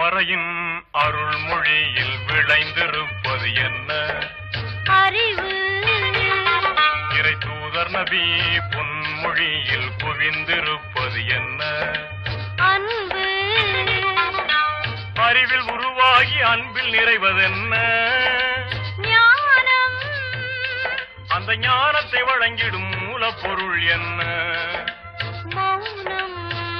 திருமறையின் அருள்மொழியில் விளைந்திருப்பது என்ன அறிவு இறை தூதர் நபி பொன்மொழியில் குவிந்திருப்பது என்ன அன்பு அறிவில் உருவாகி அன்பில் நிறைவதென்ன ஞானம் அந்த ஞானத்தை வழங்கிடும் மூலப்பொருள் என்ன மௌனம்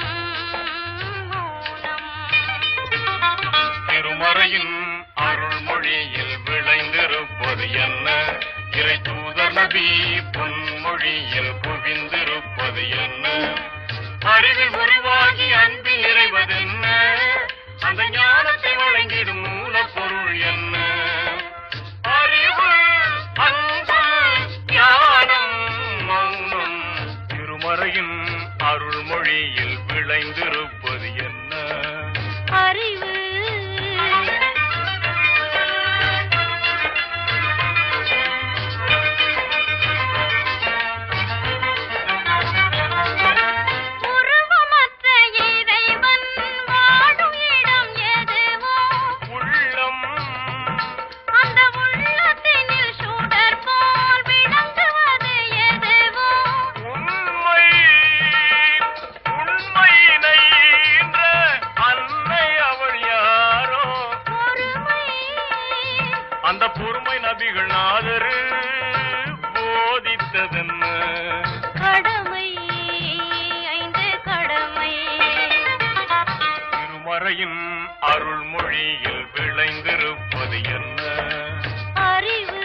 மௌனம் திருமறையின் அருள்மொழியில் விளைந்திருப்பது என்ன இறை தூதர் நபி பொன்மொழியில் குவிந்திருப்பது என்ன அறிவில் உருவாகி அன்பில் நிறைவதென்ன அந்த ஞானத்தை வழங்கிடும் மூலப்பொருள் என்ன அறிவு அன்பு ஞானம் மௌனம் திருமறையின் அருள்மொழியில் விளைந்திருப்பது என்ன அறிவு உருவமற்ற இறைவன் வாழும் இடம் எதுவோ உள்ளம் அந்த உள்ளத்தினில் சுடர் போல் விளங்குவது எதுவோ உண்மை உண்மையினை ஈன்ற அன்னை அவள் யாரோ பொறுமை அந்த பொறுமை நபிகள் நாதரு போதித்ததென்ன கடமை ஐந்து கடமை திருமறையின் அருள்மொழியில் விளைந்திருப்பது என்ன அறிவு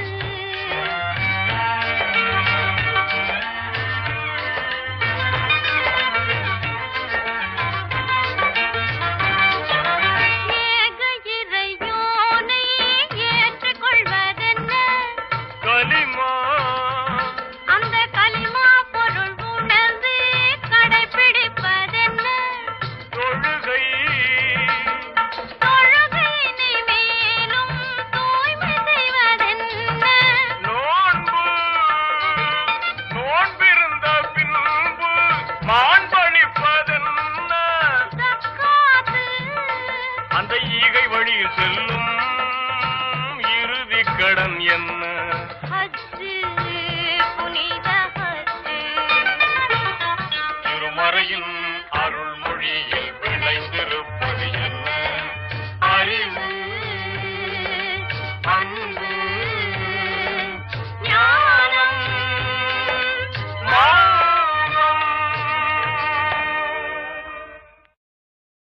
ஏக இறையோனை ஏற்றுக்கொள்வதென்ன கலிமா அந்த களிமா பொருள் உணர்ந்து கடைபிடிப்பதென்ன தொழுகை தொழுகையினை மேலும் தூய்மை செய்வதென்ன நோன்பு நோன்பிருந்த பின்பு மாண்பளிப்பதென்ன சக்காத்து அந்த ஈகை வழியில் செல்லும்